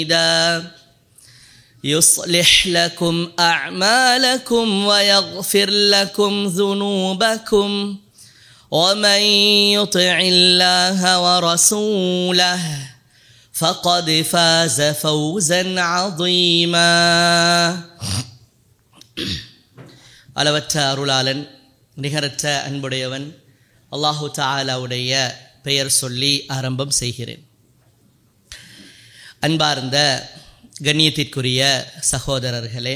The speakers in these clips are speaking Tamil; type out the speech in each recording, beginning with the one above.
يصلح لكم أعمالكم ويغفر لكم ذنوبكم ومن يطع الله ورسوله فقد فاز فوزا عظيما அளவற்ற அருளாளன் நிகரற்ற அன்புடையவன் அல்லாஹு தாலாவுடைய பெயர் சொல்லி ஆரம்பம் செய்கிறேன் அன்பார்ந்த கண்ணியத்திற்குரிய சகோதரர்களே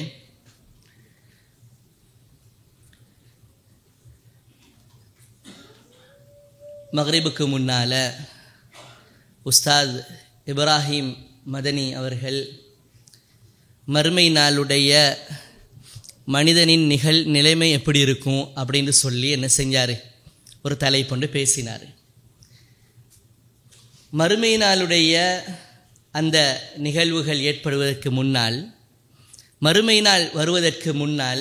மக்ரிபுக்கு முன்னால் உஸ்தாத் இப்ராஹிம் மதனி அவர்கள் மறுமை நாளுடைய மனிதனின் நிகழ் நிலைமை எப்படி இருக்கும் அப்படின்னு சொல்லி என்ன செஞ்சார் ஒரு தலைப்பொண்டு பேசினார் மறுமை நாளுடைய அந்த நிகழ்வுகள் ஏற்படுவதற்கு முன்னால் மறுமை நாள் வருவதற்கு முன்னால்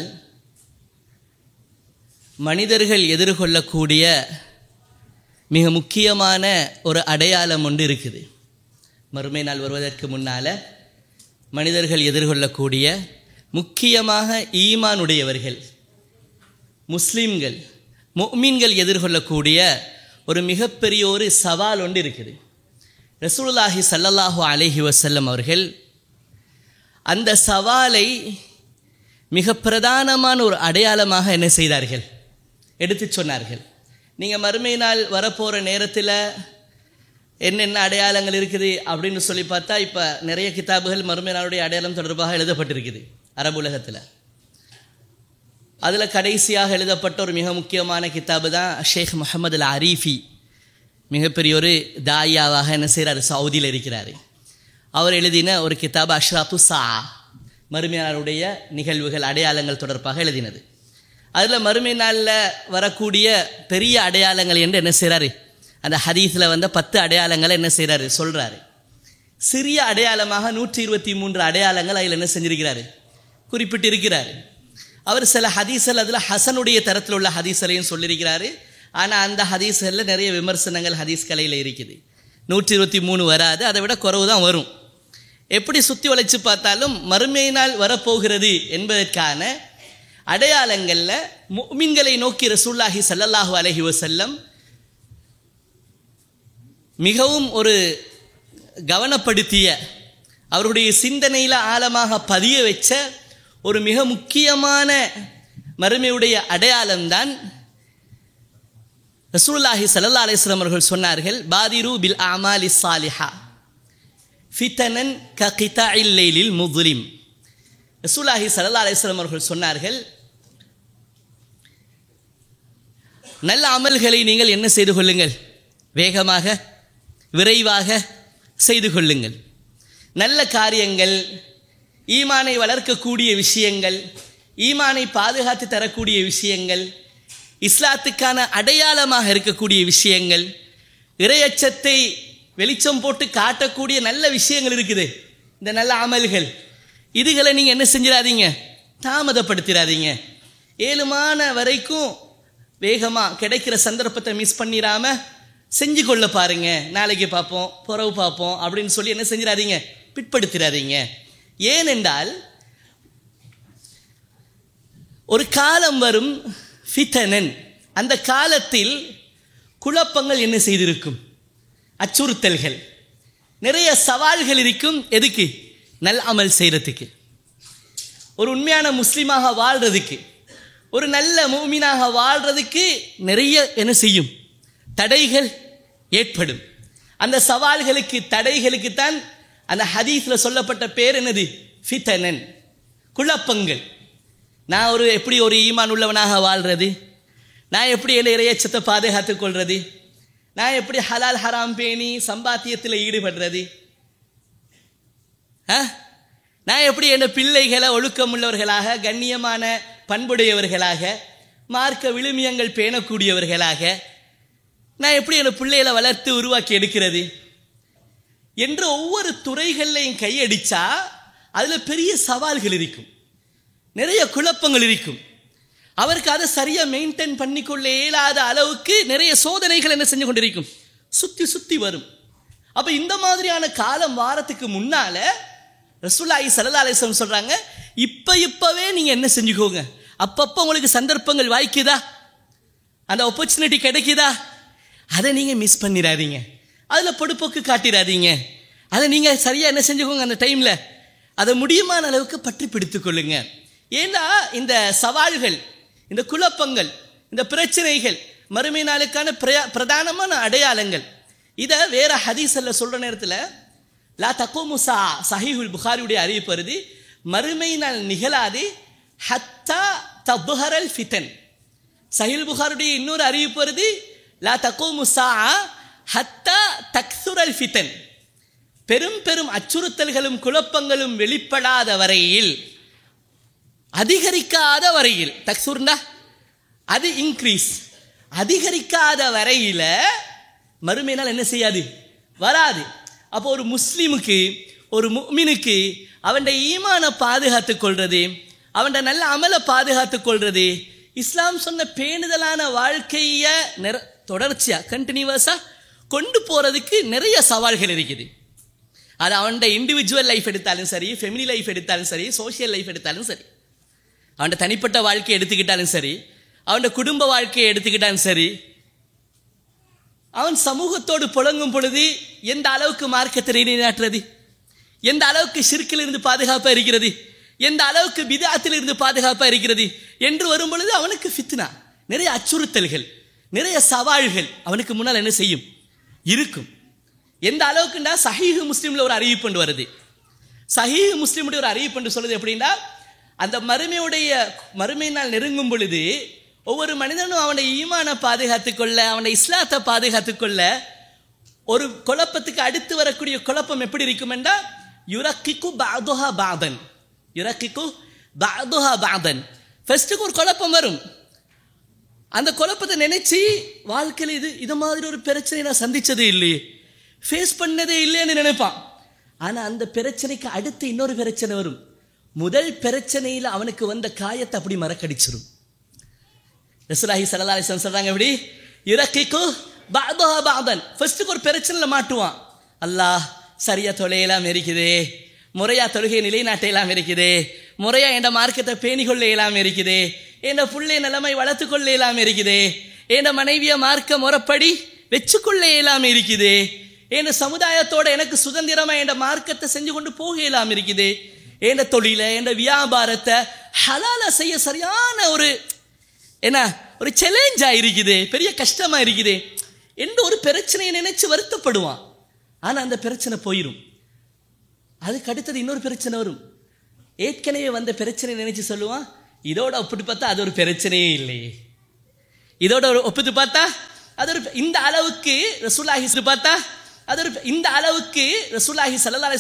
மனிதர்கள் எதிர்கொள்ளக்கூடிய மிக முக்கியமான ஒரு அடையாளம் ஒன்று இருக்குது மறுமை நாள் வருவதற்கு முன்னால் மனிதர்கள் எதிர்கொள்ளக்கூடிய முக்கியமாக ஈமானுடையவர்கள் முஸ்லீம்கள் மொமீன்கள் எதிர்கொள்ளக்கூடிய ஒரு மிகப்பெரிய ஒரு சவால் ஒன்று இருக்குது ரசூலுல்லாஹி சல்லல்லாஹு அலஹி வசல்லம் அவர்கள் அந்த சவாலை மிக பிரதானமான ஒரு அடையாளமாக என்ன செய்தார்கள் எடுத்து சொன்னார்கள் நீங்கள் மறுமை நாள் வரப்போகிற நேரத்தில் என்னென்ன அடையாளங்கள் இருக்குது அப்படின்னு சொல்லி பார்த்தா இப்போ நிறைய கிதாபுகள் மறுமை நாளுடைய அடையாளம் தொடர்பாக எழுதப்பட்டிருக்குது அரபு உலகத்தில் அதில் கடைசியாக எழுதப்பட்ட ஒரு மிக முக்கியமான கிதாபு தான் ஷேக் முகமது அல் அரீஃபி மிகப்பெரிய ஒரு தாயாவாக என்ன செய்கிறார் சவுதியில் இருக்கிறார் அவர் எழுதின ஒரு கிதாபு அஷ்ராத்து சா மறுமையாளருடைய நிகழ்வுகள் அடையாளங்கள் தொடர்பாக எழுதினது அதில் மறுமை நாளில் வரக்கூடிய பெரிய அடையாளங்கள் என்று என்ன செய்கிறாரு அந்த ஹதீஸில் வந்த பத்து அடையாளங்களை என்ன செய்கிறாரு சொல்கிறாரு சிறிய அடையாளமாக நூற்றி இருபத்தி மூன்று அடையாளங்கள் அதில் என்ன செஞ்சிருக்கிறாரு குறிப்பிட்டு இருக்கிறார் அவர் சில ஹதீசல் அதில் ஹசனுடைய தரத்தில் உள்ள ஹதீசலையும் சொல்லியிருக்கிறாரு ஆனால் அந்த ஹதீஸ்களில் நிறைய விமர்சனங்கள் ஹதீஸ் கலையில் இருக்குது நூற்றி இருபத்தி மூணு வராது அதை விட குறவு தான் வரும் எப்படி சுற்றி வளைச்சு பார்த்தாலும் மறுமை நாள் வரப்போகிறது என்பதற்கான அடையாளங்களில் மீன்களை நோக்கி ரசூல்லாஹி சல்லல்லாஹு அலஹி வசல்லம் மிகவும் ஒரு கவனப்படுத்திய அவருடைய சிந்தனையில் ஆழமாக பதிய வச்ச ஒரு மிக முக்கியமான மறுமையுடைய அடையாளம்தான் ரசூல்லாஹி சல்லா அலிஸ்லாம் அவர்கள் சொன்னார்கள் பாதிரு பில் அமாலி சாலிஹா ஃபித்தனன் க கிதா இல்லைலில் முதுலிம் ரசூல்லாஹி சல்லா அலிஸ்லாம் அவர்கள் சொன்னார்கள் நல்ல அமல்களை நீங்கள் என்ன செய்து கொள்ளுங்கள் வேகமாக விரைவாக செய்து கொள்ளுங்கள் நல்ல காரியங்கள் ஈமானை வளர்க்கக்கூடிய விஷயங்கள் ஈமானை பாதுகாத்து தரக்கூடிய விஷயங்கள் இஸ்லாத்துக்கான அடையாளமாக இருக்கக்கூடிய விஷயங்கள் இரையச்சத்தை வெளிச்சம் போட்டு காட்டக்கூடிய நல்ல விஷயங்கள் இருக்குது இந்த நல்ல அமல்கள் இதுகளை நீங்கள் என்ன செஞ்சிடாதீங்க தாமதப்படுத்திடாதீங்க ஏழுமான வரைக்கும் வேகமாக கிடைக்கிற சந்தர்ப்பத்தை மிஸ் பண்ணிடாம செஞ்சு கொள்ள பாருங்க நாளைக்கு பார்ப்போம் புறவு பார்ப்போம் அப்படின்னு சொல்லி என்ன செஞ்சிடாதீங்க பிற்படுத்திடாதீங்க ஏனென்றால் ஒரு காலம் வரும் ஃபித்தனன் அந்த காலத்தில் குழப்பங்கள் என்ன செய்திருக்கும் அச்சுறுத்தல்கள் நிறைய சவால்கள் இருக்கும் எதுக்கு நல் அமல் செய்கிறதுக்கு ஒரு உண்மையான முஸ்லீமாக வாழ்றதுக்கு ஒரு நல்ல மூமினாக வாழ்றதுக்கு நிறைய என்ன செய்யும் தடைகள் ஏற்படும் அந்த சவால்களுக்கு தடைகளுக்கு தான் அந்த ஹதீஸில் சொல்லப்பட்ட பேர் என்னது ஃபித்தனன் குழப்பங்கள் நான் ஒரு எப்படி ஒரு ஈமான் உள்ளவனாக வாழ்றது நான் எப்படி என் இறையச்சத்தை பாதுகாத்துக் கொள்வது நான் எப்படி ஹலால் ஹராம் பேணி சம்பாத்தியத்தில் ஈடுபடுறது ஆ நான் எப்படி என் பிள்ளைகளை ஒழுக்கமுள்ளவர்களாக கண்ணியமான பண்புடையவர்களாக மார்க்க விழுமியங்கள் பேணக்கூடியவர்களாக நான் எப்படி என் பிள்ளைகளை வளர்த்து உருவாக்கி எடுக்கிறது என்று ஒவ்வொரு துறைகள்லையும் கையடிச்சா அதில் பெரிய சவால்கள் இருக்கும் நிறைய குழப்பங்கள் இருக்கும் அவருக்கு அதை சரியாக மெயின்டைன் பண்ணிக்கொள்ள இயலாத அளவுக்கு நிறைய சோதனைகள் என்ன செஞ்சு கொண்டிருக்கும் சுற்றி சுற்றி வரும் அப்போ இந்த மாதிரியான காலம் வாரத்துக்கு முன்னால ரசூல்லாஹி சல்லா அலிஸ்லம் சொல்றாங்க இப்ப இப்பவே நீங்க என்ன செஞ்சுக்கோங்க அப்பப்போ உங்களுக்கு சந்தர்ப்பங்கள் வாய்க்குதா அந்த ஆப்பர்ச்சுனிட்டி கிடைக்குதா அதை நீங்க மிஸ் பண்ணிடாதீங்க அதுல பொடுப்போக்கு காட்டிடாதீங்க அதை நீங்க சரியா என்ன செஞ்சுக்கோங்க அந்த டைம்ல அதை முடியுமான அளவுக்கு பற்றி பிடித்துக் கொள்ளுங்க ஏன்னா இந்த சவால்கள் இந்த குழப்பங்கள் இந்த பிரச்சனைகள் மறுமை நாளுக்கான பிரயா- பிரதானமான அடையாளங்கள் இதை வேற ஹதீஸல்ல சொல்ற நேரத்தில் லா தக்கோமு சா சஹீஹுல் புகாரியுடைய அறிவிப்பு வருது மறுமை நாள் நிகழாது ஹத்தா தபுஹரல் ஃபிதன் சஹில் புகாருடைய இன்னொரு அறிவிப்பு வருது லா தக்கோமு சா ஹத்தா தக்சுரல் ஃபிதன் பெரும் பெரும் அச்சுறுத்தல்களும் குழப்பங்களும் வெளிப்படாத வரையில் அதிகரிக்காத வரையில் தக்சூர்னா அது இன்க்ரீஸ் அதிகரிக்காத வரையில மறுமை நாள் என்ன செய்யாது வராது அப்போ ஒரு முஸ்லிமுக்கு ஒரு முஃமினுக்கு அவன் ஈமான பாதுகாத்துக் கொள்றது அவன் நல்ல அமலை பாதுகாத்துக் கொள்றது இஸ்லாம் சொன்ன பேணுதலான வாழ்க்கைய நிற தொடர்ச்சியா கண்டினியூவஸா கொண்டு போறதுக்கு நிறைய சவால்கள் இருக்குது அது அவன்ட இண்டிவிஜுவல் லைஃப் எடுத்தாலும் சரி ஃபெமிலி லைஃப் எடுத்தாலும் சரி சோஷியல் லைஃப் எடுத்தாலும் சரி அவன் தனிப்பட்ட வாழ்க்கையை எடுத்துக்கிட்டாலும் சரி அவன் குடும்ப வாழ்க்கையை எடுத்துக்கிட்டாலும் சரி அவன் சமூகத்தோடு புழங்கும் பொழுது எந்த அளவுக்கு மார்க்கத்தை நிலைநாட்டுறது எந்த அளவுக்கு ஷிர்க்கில் இருந்து பாதுகாப்பா இருக்கிறது எந்த அளவுக்கு பிதாத்தில் இருந்து பாதுகாப்பா இருக்கிறது என்று வரும் பொழுது அவனுக்கு ஃபித்னா நிறைய அச்சுறுத்தல்கள் நிறைய சவால்கள் அவனுக்கு முன்னால் என்ன செய்யும் இருக்கும் எந்த அளவுக்குண்டா சஹீஹ் முஸ்லீம்ல ஒரு அறிவிப்பு வருது சஹீஹ் முஸ்லீமுடைய ஒரு அறிவிப்பு என்று சொல்லுது எப்படின்னா அந்த மறுமையுடைய மறுமை நாள் நெருங்கும் பொழுது ஒவ்வொரு மனிதனும் அவனுடைய ஈமான பாதுகாத்துக் கொள்ள அவனுடைய இஸ்லாத்தை பாதுகாத்துக் கொள்ள ஒரு குழப்பத்துக்கு அடுத்து வரக்கூடிய குழப்பம் எப்படி இருக்கும் என்றால் யுரக்கிக்கு பாதுஹா பாதன் யுரக்கிக்கு பாதுஹா பாதன் ஃபர்ஸ்ட்டுக்கு ஒரு குழப்பம் வரும் அந்த குழப்பத்தை நினைச்சு வாழ்க்கையில் இது இது மாதிரி ஒரு பிரச்சனை நான் சந்திச்சதே இல்லையே ஃபேஸ் பண்ணதே இல்லைன்னு நினைப்பான் ஆனா அந்த பிரச்சனைக்கு அடுத்து இன்னொரு பிரச்சனை வரும் முதல் பிரச்சனையில அவனுக்கு வந்த காயத்தை அப்படி மறக்கடிச்சிரும் ரசூலாஹி ஸல்லல்லாஹு அலைஹி வஸல்லம் சொல்றாங்க எப்படி இறக்கிக்கு பாதஹா பாதன் ஃபர்ஸ்ட்டுக்கு ஒரு பிரச்சனையில் மாட்டுவான் அல்லாஹ் சரியா தொலையெல்லாம் இருக்குது முறையா தொழுகை நிலைநாட்டையெல்லாம் இருக்குது முறையா என்ற மார்க்கத்தை பேணிக்கொள்ள இயலாம இருக்குது என்ற புள்ளை நிலைமை வளர்த்து கொள்ள இயலாம இருக்குது என்ற மனைவிய மார்க்க முறைப்படி வச்சுக்கொள்ள இயலாம இருக்குது என் சமுதாயத்தோட எனக்கு சுதந்திரமா என்ற மார்க்கத்தை செஞ்சு கொண்டு போக இயலாம இருக்குது என்ற தொழில என்ற வியாபாரத்தை ஹலால செய்ய சரியான ஒரு என்ன ஒரு சேலஞ்சா இருக்குது பெரிய கஷ்டமா இருக்குது என்று ஒரு பிரச்சனையை நினைச்சு வருத்தப்படுவான் ஆனா அந்த பிரச்சனை போயிடும் அதுக்கு அடுத்தது இன்னொரு பிரச்சனை வரும் ஏற்கனவே வந்த பிரச்சனை நினைச்சு சொல்லுவான் இதோட ஒப்பிட்டு பார்த்தா அது ஒரு பிரச்சனையே இல்லையே இதோட ஒரு ஒப்பிட்டு பார்த்தா அது ஒரு இந்த அளவுக்கு ரசூலாஹி பார்த்தா அது ஒரு இந்த அளவுக்கு ரசூலாஹி சல்லல்லாஹு